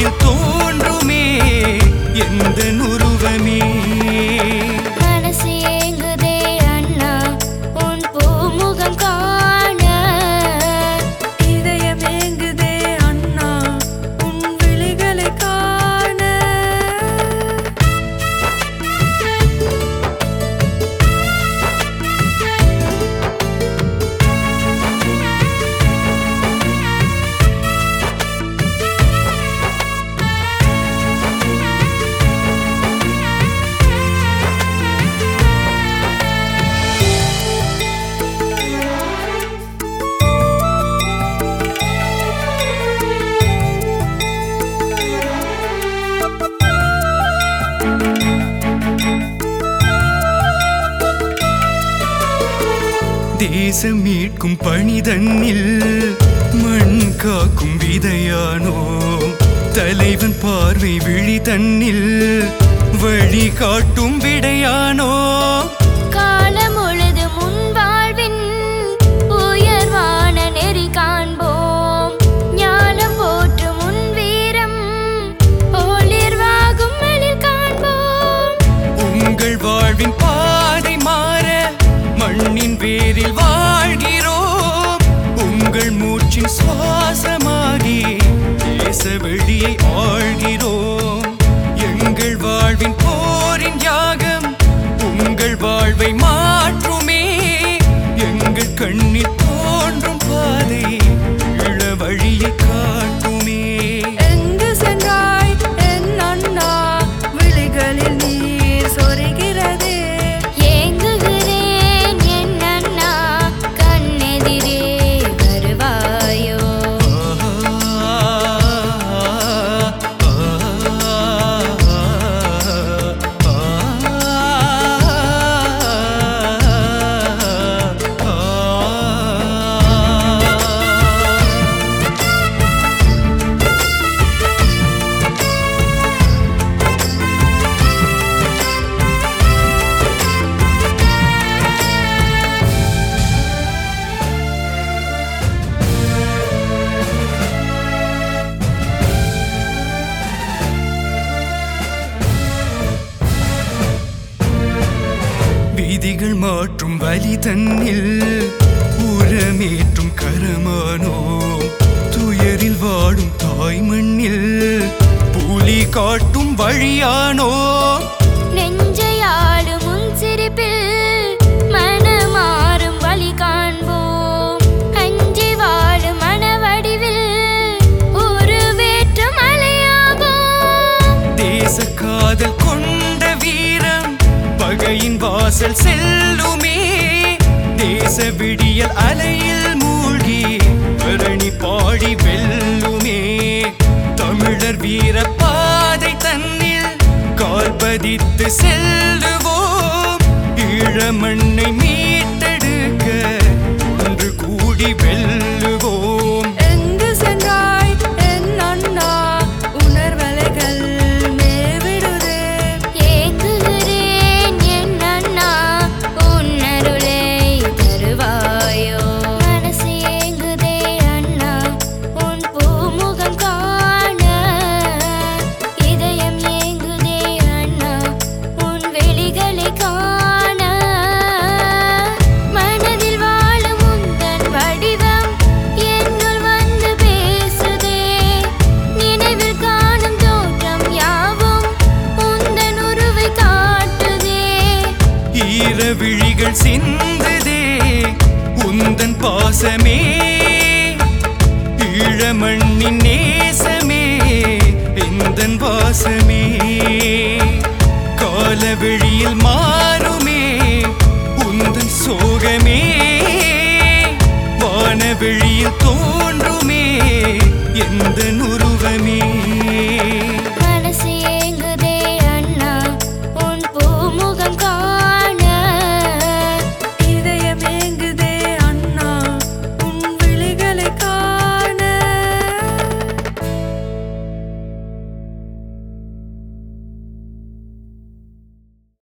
வெளியில் தோன்றுமே எந்த உருவமே மனசு ஏங்குதே அண்ணா உன் பூமுகம் காண இதயம் ஏங்குதே அண்ணா உன் விழிகளை காண தேசம் மீட்கும் பணிதன்னில் மண் காக்கும் விதையானோ தலைவன் பார்வை விழி தன்னில் வழி காட்டும் விடையானோ காலம் முழுது முன் வாழ்வின் உயர்வான நெறி காண்போம் ஞானம் போற்றும் உன் வீரம் ஒளிர்வாகும் எழில் காண்போம் உங்கள் வாழ்வின் பாதை மாற மண்ணின் வேரில் வாழ்கிறோம் உங்கள் மூச்சின் சுவாசமாகி தேச வெளியை ஆழ்கிறோம் எங்கள் வாழ்வின் போரின் யாகம் உங்கள் வாழ்வை மாற்றுமே எங்கள் கண்ணில் தோன்றும் பாதை இள வழியை காட்டுமே எங்கு சென்றாய் என் அண்ணா விழிகளில் நீர் சொரிகிறதே ஏங்குகிறேன் என் அண்ணா கண்ணெதிரே வருவாயோ வீதிகள் மாற்றும் வழி தன்னில் உரமேற்றும் கரமானோ துயரில் வாடும் தாய் மண்ணில் புலி காட்டும் வழியானோ நெஞ்சை ஆளும் உன் சிரிப்பில் மனமாறும் வழி காண்போம் அஞ்சி வாழும் மனவடிவில் உருவேற்றும் அலையாகும் தேச காதல் கொண்ட வீரம் பகையின் வாசல் செல்லுமே தேச விடியல் அலையில் மூழ்கி பரணி பாடி வெல்லுமே தமிழர் வீர பாதை தன்னில் கால் பதித்து செல்லுவோம் ஈழ மண்ணை மீட்டெடுக்க ஒன்று கூடி வெல்லுவோம் எங்கு சென்றாய் என் அண்ணா உணர்வலைகள் மேவிடுதே ஏங்குகிறேன் என் அண்ணா உன் அருளை தருவாயோ மனசு ஏங்குதே அண்ணா உன் பூமுகம் காண இதயம் ஏங்குதே அண்ணா உன் வெளிகளை காண மனதில் வாழும் உந்தன் வடிவம் என்னுள் வந்து பேசுதே நினைவில் காணும் தோற்றம் யாவும் உந்தன் உருவை காட்டுதே ஈர விழிகள் சிந்துதே உந்தன் பாசமே ஈழ மண்ணின் நேசமே எந்தன் வாசமே கால வெளியில் மாறுமே உந்தன் சோகமே வானவெளியில் தோன்றுமே எந்த உருவமே